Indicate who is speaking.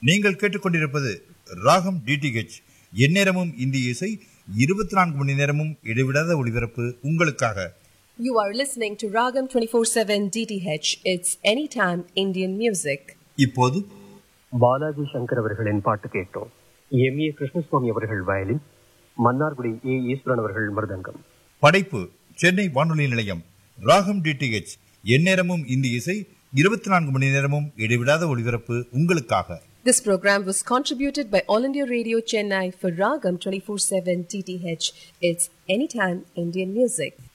Speaker 1: நீங்கள் கேட்டுக்கொண்டிருப்பது ராகம் டிடிஹெச் எந்நேரமும் இந்திய இசை இருபத்தி நான்கு மணி நேரமும் இடைவிடாத ஒளிபரப்பு உங்களுக்காக
Speaker 2: You are listening to Ragam 24/7 DTH. It's anytime Indian music.
Speaker 1: இப்போது
Speaker 3: பாலாஜி சங்கர் அவர்களின் பாட்டு கேட்டோம் எம் ஏ கிருஷ்ணசுவாமி அவர்கள் வயலின் மன்னார்குடி ஏ ஈஸ்வரன் அவர்கள் மிருதங்கம்
Speaker 1: படைப்பு சென்னை வானொலி நிலையம் ராகம் டிடிஹெச் எந்நேரமும் இந்திய இசை இருபத்தி நான்கு மணி நேரமும் இடைவிடாத ஒளிபரப்பு உங்களுக்காக
Speaker 2: This program was contributed by All India Radio Chennai for Ragam 24/7 DTH. It's anytime Indian music.